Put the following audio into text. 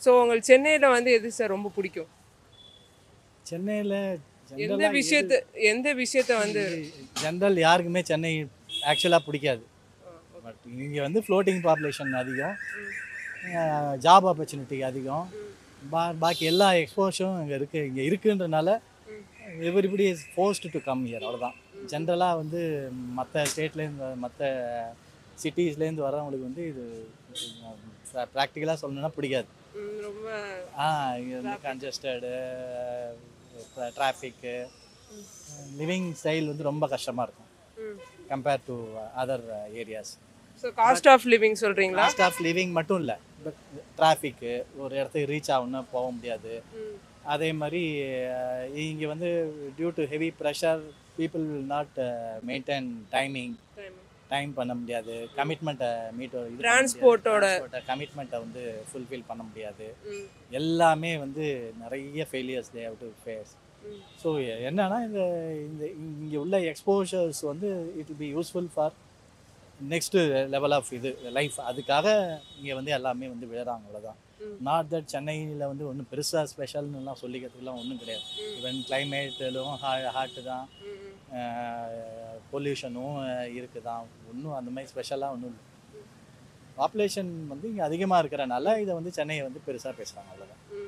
So உங்களுக்கு சென்னையில் வந்து எது சார் ரொம்ப பிடிக்கும் சென்னையில் எந்த விஷயத்த எந்த விஷயத்த வந்து ஜென்ரல் யாருக்குமே சென்னை ஆக்சுவலாக பிடிக்காது பட் இங்கே வந்து ஃப்ளோட்டிங் பாப்புலேஷன் அதிகம் ஜாப் ஆப்பர்ச்சுனிட்டி அதிகம் பா பாக்கி எல்லா எக்ஸ்போஷரும் இங்கே இருக்குது இங்கே இருக்குன்றனால everybody is forced to come here அவ்வளோதான் ஜென்ரலாக வந்து மற்ற ஸ்டேட்லேருந்து மற்ற சிட்டிஸ்லேருந்து வரவங்களுக்கு வந்து இது ப்ராக்டிக்கலாக சொல்லணும்னா பிடிக்காது ம், ரொம்ப ஆ இங்கே வந்து கன்ஜஸ்டடு டிராஃபிக்கு லிவிங் ஸ்டைல் வந்து ரொம்ப கஷ்டமாக இருக்கும் compare to other areas so cost of living சொல்கிறீங்களா காஸ்ட் ஆஃப் லிவிங் மட்டும் இல்லை பட் டிராஃபிக்கு ஒரு இடத்துக்கு ரீச் ஆகணும்னா போக முடியாது அதே மாதிரி இங்கே வந்து due to heavy pressure people will not maintain timing time பண்ண முடியாது கமிட்மெண்ட்டை மீட் டிரான்ஸ்போர்ட்டோட கமிட்மெண்ட்டை வந்து ஃபுல்ஃபில் பண்ண முடியாது எல்லாமே வந்து நிறைய failures they have to face so என்னன்னா இந்த இந்த இங்கே உள்ள எக்ஸ்போஷர்ஸ் வந்து it will be useful for next level of இது லைஃப் அதுக்காக இங்கே வந்து எல்லாமே வந்து விழுறாங்க அவ்வளோதான் ம். நாட் தட் சென்னையில் வந்து ஒன்றும் பெருசாக ஸ்பெஷல்னுலாம் சொல்லிக்கிறதுக்குலாம் ஒன்றும் கிடையாது ஈவன் கிளைமேட்டிலும் ஹாட்டு தான் பொல்யூஷனும் இருக்குது தான் ஒன்றும் அந்த மாதிரி ஸ்பெஷலாக ஒன்றும் இல்லை பாப்புலேஷன் வந்து இங்கே அதிகமாக இருக்கிறனால இதை வந்து சென்னையை வந்து பெருசாக பேசுகிறாங்க அவ்வளோதான்